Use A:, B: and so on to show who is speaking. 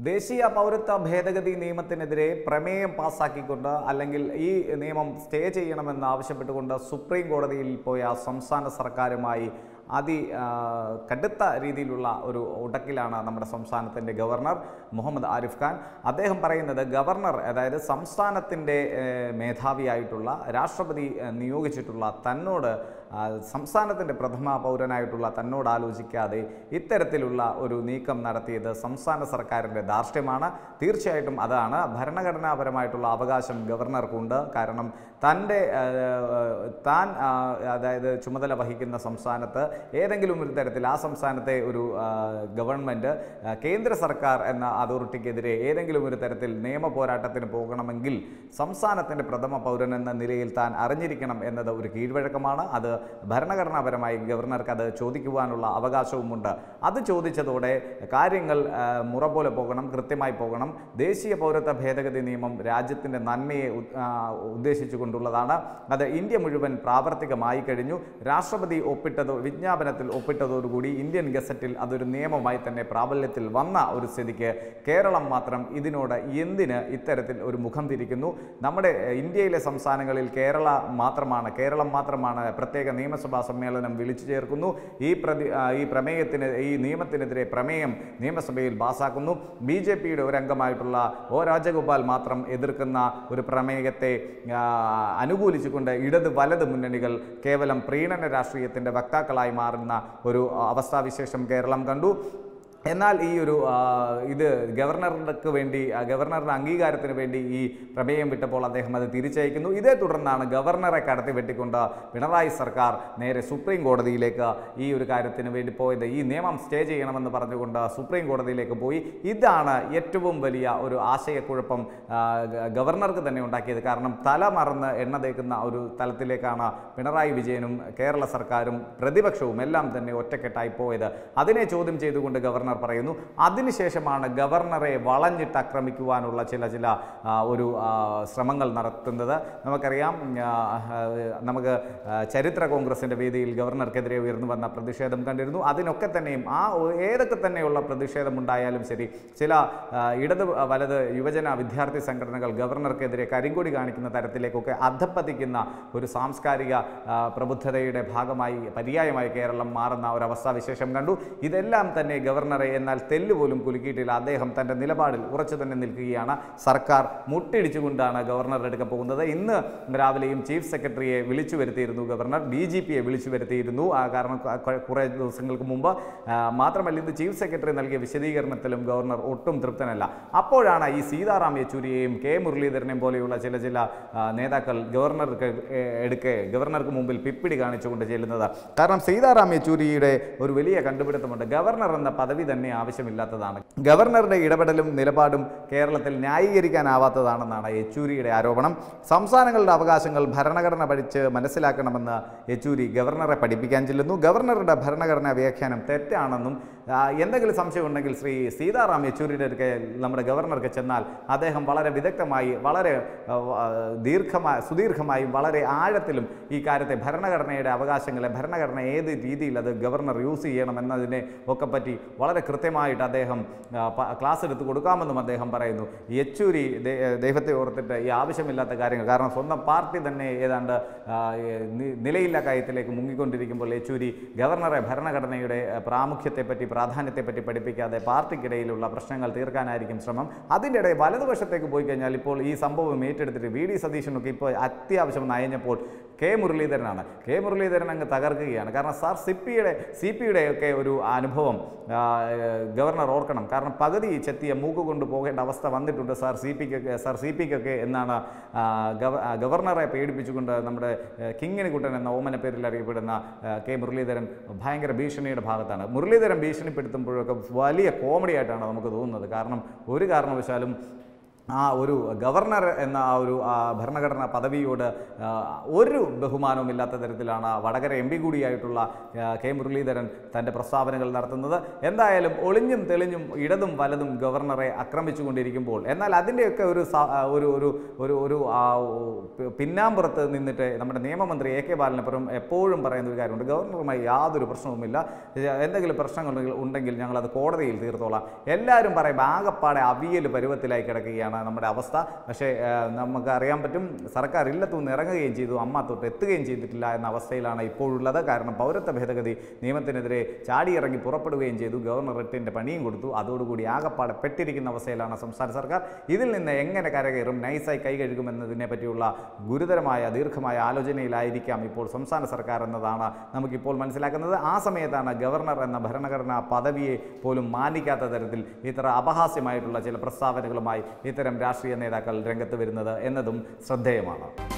A: ദേശീയ പൗരത്വ ഭേദഗതി നിയമത്തിനെതിരെ പ്രമേയം പാസാക്കിക്കൊണ്ട് അല്ലെങ്കിൽ ഈ നിയമം സ്റ്റേ ചെയ്യണമെന്ന് ആവശ്യപ്പെട്ടുകൊണ്ട് സുപ്രീം കോടതിയിൽ പോയ സംസ്ഥാന സർക്കാരുമായി അതി ആ, കടുത്ത രീതിയിലുള്ള ഒരു ഉടക്കിലാണ് നമ്മുടെ സംസ്ഥാനത്തിൻ്റെ ഗവർണർ മുഹമ്മദ് ആരിഫ് ഖാൻ അദ്ദേഹം പറയുന്നത് ഗവർണർ അതായത് സംസ്ഥാനത്തിൻ്റെ ഏഹ്, മേധാവിയായിട്ടുള്ള രാഷ്ട്രപതി ഏഹ്, നിയോഗിച്ചിട്ടുള്ള തന്നോട് ആ, സംസ്ഥാനത്തിൻ്റെ പ്രഥമ പൗരനായിട്ടുള്ള തന്നോട് ആലോചിക്കാതെ ഇത്തരത്തിലുള്ള ഒരു നീക്കം നടത്തിയത് സംസ്ഥാന സർക്കാരിൻ്റെ ധാർഷ്ട്യമാണ് തീർച്ചയായിട്ടും അതാണ് ഭരണഘടനാപരമായിട്ടുള്ള അവകാശം ഗവർണർക്കുണ്ട് കാരണം തൻ്റെ ആ, താൻ ആ, അതായത് ചുമതല വഹിക്കുന്ന സംസ്ഥാനത്ത് ഏതെങ്കിലും ഒരു തരത്തിൽ ആ സംസ്ഥാനത്തെ ഒരു ആ, ഗവൺമെൻറ് ആ, കേന്ദ്ര സർക്കാർ എന്ന അതോറിറ്റിക്കെതിരെ ഏതെങ്കിലും ഒരു തരത്തിൽ നിയമ പോരാട്ടത്തിന് പോകണമെങ്കിൽ സംസ്ഥാനത്തിൻ്റെ പ്രഥമ പൗരൻ എന്ന നിലയിൽ താൻ അറിഞ്ഞിരിക്കണം എന്നത് ഒരു കീഴ്വഴക്കമാണ് അത് ഭരണഘടനാപരമായി ഗവർണർക്ക് അത് ചോദിക്കുവാനുള്ള അവകാശവുമുണ്ട് അത് ചോദിച്ചതോടെ കാര്യങ്ങൾ ആ, മുറ പോലെ പോകണം കൃത്യമായി പോകണം ദേശീയ പൗരത്വ ഭേദഗതി നിയമം രാജ്യത്തിൻ്റെ നന്മയെ ഉ- ആ, ഉദ്ദേശിച്ചുകൊണ്ടുള്ളതാണ് അത് ഇന്ത്യ മുഴുവൻ പ്രാവർത്തികമായി കഴിഞ്ഞു രാഷ്ട്രപതി ഒപ്പിട്ടതോ വിജ്ഞാപനത്തിൽ ഒപ്പിട്ടതോടുകൂടി ഇന്ത്യൻ ഗസറ്റിൽ അതൊരു നിയമമായി തന്നെ പ്രാബല്യത്തിൽ വന്ന ഒരു സ്ഥിതിക്ക് കേരളം മാത്രം ഇതിനോട് എന്തിന് ഇത്തരത്തിൽ ഒരു മുഖം തിരിക്കുന്നു നമ്മുടെ എഹ്, ഇന്ത്യയിലെ സംസ്ഥാനങ്ങളിൽ കേരള മാത്രമാണ് കേരളം മാത്രമാണ് പ്രത്യേക നിയമസഭാ സമ്മേളനം വിളിച്ചു ചേർക്കുന്നു ഈ പ്രതി ആ, ഈ പ്രമേയത്തിന് ഈ നിയമത്തിനെതിരെ പ്രമേയം നിയമസഭയിൽ പാസാക്കുന്നു ബി ജെ പിയുടെ ഒരു അംഗമായിട്ടുള്ള ഒ രാജഗോപാൽ മാത്രം എതിർക്കുന്ന ഒരു പ്രമേയത്തെ ആ, അനുകൂലിച്ചുകൊണ്ട് ഇടത് വലത് മുന്നണികൾ കേവലം പ്രീണന രാഷ്ട്രീയത്തിൻ്റെ വക്താക്കളായി മാറുന്ന ഒരു അവസ്ഥാവിശേഷം കേരളം കണ്ടു എന്നാൽ ഈ ഒരു ആ, ഇത് ഗവർണർക്ക് വേണ്ടി ആ, ഗവർണറുടെ അംഗീകാരത്തിന് വേണ്ടി ഈ പ്രമേയം വിട്ടപ്പോൾ അദ്ദേഹം അത് തിരിച്ചയക്കുന്നു ഇതേ തുടർന്നാണ് ഗവർണറെ കടത്തി വെട്ടിക്കൊണ്ട് പിണറായി സർക്കാർ നേരെ സുപ്രീം കോടതിയിലേക്ക് ഈ ഒരു കാര്യത്തിന് വേണ്ടി പോയത് ഈ നിയമം സ്റ്റേ ചെയ്യണമെന്ന് പറഞ്ഞുകൊണ്ട് സുപ്രീം കോടതിയിലേക്ക് പോയി ഇതാണ് ഏറ്റവും വലിയ ഒരു ആശയക്കുഴപ്പം ആ, ഗ- ഗവർണർക്ക് തന്നെ ഉണ്ടാക്കിയത് കാരണം തല മറന്ന് എണ്ണ തേക്കുന്ന ഒരു തലത്തിലേക്കാണ് പിണറായി വിജയനും കേരള സർക്കാരും പ്രതിപക്ഷവും എല്ലാം തന്നെ ഒറ്റക്കെട്ടായി പോയത് അതിനെ ചോദ്യം ചെയ്തുകൊണ്ട് ഗവർണർ പറയുന്നു അതിനുശേഷമാണ് ഗവർണറെ വളഞ്ഞിട്ട് ആക്രമിക്കുവാനുള്ള ചില ചില ആ, ഒരു ആ, ശ്രമങ്ങൾ നടത്തുന്നത് നമുക്കറിയാം ആ, ആ, നമുക്ക് ആ, ചരിത്ര കോൺഗ്രസിൻ്റെ വേദിയിൽ ഗവർണർക്കെതിരെ ഉയർന്നു വന്ന പ്രതിഷേധം കണ്ടിരുന്നു അതിനൊക്കെ തന്നെയും ആ ഒ- ഏതൊക്കെ തന്നെയുള്ള പ്രതിഷേധം ഉണ്ടായാലും ശരി ചില ആ, ഇടത് വലത് യുവജന വിദ്യാർത്ഥി സംഘടനകൾ ഗവർണർക്കെതിരെ കരിങ്കൊടി കാണിക്കുന്ന തരത്തിലേക്കൊക്കെ അധപ്പതിക്കുന്ന ഒരു സാംസ്കാരിക ആ, പ്രബുദ്ധതയുടെ ഭാഗമായി പര്യായമായി കേരളം മാറുന്ന ഒരവസ്ഥാവിശേഷം കണ്ടു ഇതെല്ലാം തന്നെ ഗവർണറെ എന്നാൽ തെല്ല് പോലും കുലുക്കിയിട്ടില്ല അദ്ദേഹം തൻ്റെ നിലപാടിൽ ഉറച്ചു തന്നെ നിൽക്കുകയാണ് സർക്കാർ മുട്ടിടിച്ചുകൊണ്ടാണ് ഗവർണർ എടുക്കാൻ പോകുന്നത് ഇന്ന് രാവിലെയും ചീഫ് സെക്രട്ടറിയെ വിളിച്ചു വരുത്തിയിരുന്നു ഗവർണർ ഡി ജി പിയെ വിളിച്ചു വരുത്തിയിരുന്നു ആ കാരണം ക- ക- കുറേ ദിവസങ്ങൾക്ക് മുമ്പ് ആ, മാത്രമല്ല ഇന്ന് ചീഫ് സെക്രട്ടറി നൽകിയ വിശദീകരണത്തിലും ഗവർണർ ഒട്ടും തൃപ്തനല്ല അപ്പോഴാണ് ഈ സീതാറാം യെച്ചൂരിയെയും കെ മുരളീധരനെയും പോലെയുള്ള ചില ചില ആ, നേതാക്കൾ ഗവർണർക്ക് എ, എടുക്കെ ഗവർണർക്ക് മുമ്പിൽ പിപ്പിടി കാണിച്ചുകൊണ്ട് ചെല്ലുന്നത് കാരണം സീതാറാം യെച്ചൂരിയുടെ ഒരു വലിയ കണ്ടുപിടുത്തമുണ്ട് ഗവർണർ എന്ന പദവി തന്നെ ആവശ്യമില്ലാത്തതാണ് ഗവർണറുടെ ഇടപെടലും നിലപാടും കേരളത്തിൽ ന്യായീകരിക്കാനാവാത്തതാണെന്നാണ് യെച്ചൂരിയുടെ ആരോപണം സംസ്ഥാനങ്ങളുടെ അവകാശങ്ങൾ ഭരണഘടന പഠിച്ച് മനസ്സിലാക്കണമെന്ന് യെച്ചൂരി ഗവർണറെ പഠിപ്പിക്കാൻ ചെല്ലുന്നു ഗവർണറുടെ ഭരണഘടനാ വ്യാഖ്യാനം തെറ്റാണെന്നും ആ, എന്തെങ്കിലും സംശയം ഉണ്ടെങ്കിൽ ശ്രീ സീതാറാം യെച്ചൂരിയുടെ അടുക്കെ നമ്മുടെ ഗവർണർക്ക് ചെന്നാൽ അദ്ദേഹം വളരെ വിദഗ്ധമായി വളരെ ആ, ആ, ദീർഘമായി സുദീർഘമായും വളരെ ആഴത്തിലും ഈ കാര്യത്തെ ഭരണഘടനയുടെ അവകാശങ്ങളെ ഭരണഘടന ഏത് രീതിയിൽ അത് ഗവർണർ യൂസ് ചെയ്യണം എന്നതിനെ ഒക്കെ പറ്റി വളരെ കൃത്യമായിട്ട് അദ്ദേഹം ആ, പ- ക്ലാസ് എടുത്ത് കൊടുക്കാമെന്നും അദ്ദേഹം പറയുന്നു യെച്ചൂരി ദേ- ദൈവത്തെ ഓർത്തിട്ട് ഈ ആവശ്യമില്ലാത്ത കാര്യങ്ങൾ കാരണം സ്വന്തം പാർട്ടി തന്നെ ഏതാണ്ട് ആ, ഏ, നി- നിലയില്ല കാര്യത്തിലേക്ക് മുങ്ങിക്കൊണ്ടിരിക്കുമ്പോൾ യെച്ചൂരി ഗവർണറെ ഭരണഘടനയുടെ ആ, പ്രാമുഖ്യത്തെപ്പറ്റി പ്രാധാന്യത്തെപ്പറ്റി പഠിപ്പിക്കാതെ പാർട്ടിക്കിടയിലുള്ള പ്രശ്നങ്ങൾ തീർക്കാനായിരിക്കും ശ്രമം അതിൻ്റെ ഇടയിൽ വലതുവശത്തേക്ക് പോയി കഴിഞ്ഞാൽ ഇപ്പോൾ ഈ സംഭവം ഏറ്റെടുത്തിട്ട് വി ഡി സതീശനൊക്കെ ഇപ്പോൾ അത്യാവശ്യം നയഞ്ഞപ്പോൾ കെ മുരളീധരനാണ് കെ മുരളീധരൻ അങ്ങ് തകർക്കുകയാണ് കാരണം സാർ സി പിയുടെ സി പിയുടെ ഒക്കെ ഒരു അനുഭവം ആ, ഗവർണർ ഓർക്കണം കാരണം പകുതി ചെത്തിയ മൂക്ക് കൊണ്ട് പോകേണ്ട അവസ്ഥ വന്നിട്ടുണ്ട് സാർ സി പിക്കൊക്കെ സാർ സി പിക്കൊക്കെ എന്നാണ് ആ, ഗവ- ആ, ഗവർണറെ പേടിപ്പിച്ചുകൊണ്ട് നമ്മുടെ ഏ, കിങ്ങിണി കുട്ടൻ എന്ന ഓമന പേരിൽ അറിയപ്പെടുന്ന ആ, കെ മുരളീധരൻ ഭയങ്കര ഭീഷണിയുടെ ഭാഗത്താണ് മുരളീധരൻ ഭീഷണിപ്പെടുത്തുമ്പോഴൊക്കെ വലിയ കോമഡി ആയിട്ടാണ് നമുക്ക് തോന്നുന്നത് കാരണം ഒരു കാരണവശാലും ആ ഒരു ഗവർണർ എന്ന ആ ഒരു ആ, ഭരണഘടനാ പദവിയോട് ആ, ഒരു ബഹുമാനവും ഇല്ലാത്ത തരത്തിലാണ് വടകര എം പി കൂടിയായിട്ടുള്ള ആ, കെ മുരളീധരൻ തൻ്റെ പ്രസ്താവനകൾ നടത്തുന്നത് എന്തായാലും ഒളിഞ്ഞും തെളിഞ്ഞും ഇടതും വലതും ഗവർണറെ ആക്രമിച്ചുകൊണ്ടിരിക്കുമ്പോൾ എന്നാൽ അതിൻ്റെയൊക്കെ ഒരു സ- ആ, ഒരു ഒരു ഒരു ഒരു ആ, പി- പിന്നാമ്പുറത്ത് നിന്നിട്ട് നമ്മുടെ നിയമമന്ത്രി എ കെ ബാലനപ്പുറം എപ്പോഴും പറയുന്ന ഒരു കാര്യമുണ്ട് ഗവർണറുമായി യാതൊരു പ്രശ്നവുമില്ല ഇത് എന്തെങ്കിലും പ്രശ്നങ്ങൾ ഉണ്ടെങ്കിൽ ഞങ്ങളത് കോടതിയിൽ തീർത്തോളാം എല്ലാവരും പറയും ആകപ്പാടെ അവിയൽ പരുവത്തിലായി കിടക്കുകയാണ് നമ്മുടെ അവസ്ഥ പക്ഷേ ആ, നമുക്ക് അറിയാൻ പറ്റും സർക്കാർ ഇല്ലത്തുനിന്ന് ഇറങ്ങുകയും ചെയ്തു അമ്മ തൊട്ട് എത്തുകയും ചെയ്തിട്ടില്ല എന്ന അവസ്ഥയിലാണ് ഇപ്പോഴുള്ളത് കാരണം പൗരത്വ ഭേദഗതി നിയമത്തിനെതിരെ ചാടിയിറങ്ങി പുറപ്പെടുകയും ചെയ്തു ഗവർണർ റിട്ടിൻ്റെ പണിയും കൊടുത്തു അതോടുകൂടി ആകപ്പാടെ പെട്ടിരിക്കുന്ന അവസ്ഥയിലാണ് സംസ്ഥാന സർക്കാർ ഇതിൽ നിന്ന് എങ്ങനെ കരകയറും നൈസായി കൈ കഴുകുമെന്നതിനെ പറ്റിയുള്ള ഗുരുതരമായ ദീർഘമായ ആലോചനയിലായിരിക്കാം ഇപ്പോൾ സംസ്ഥാന സർക്കാർ എന്നതാണ് നമുക്കിപ്പോൾ മനസ്സിലാക്കുന്നത് ആ സമയത്താണ് ഗവർണർ എന്ന ഭരണഘടനാ പദവിയെ പോലും മാനിക്കാത്ത തരത്തിൽ ഇത്ര അപഹാസ്യമായിട്ടുള്ള ചില പ്രസ്താവനകളുമായി ഇത്തരം രാഷ്ട്രീയ നേതാക്കൾ രംഗത്ത് വരുന്നത് എന്നതും ശ്രദ്ധേയമാണ്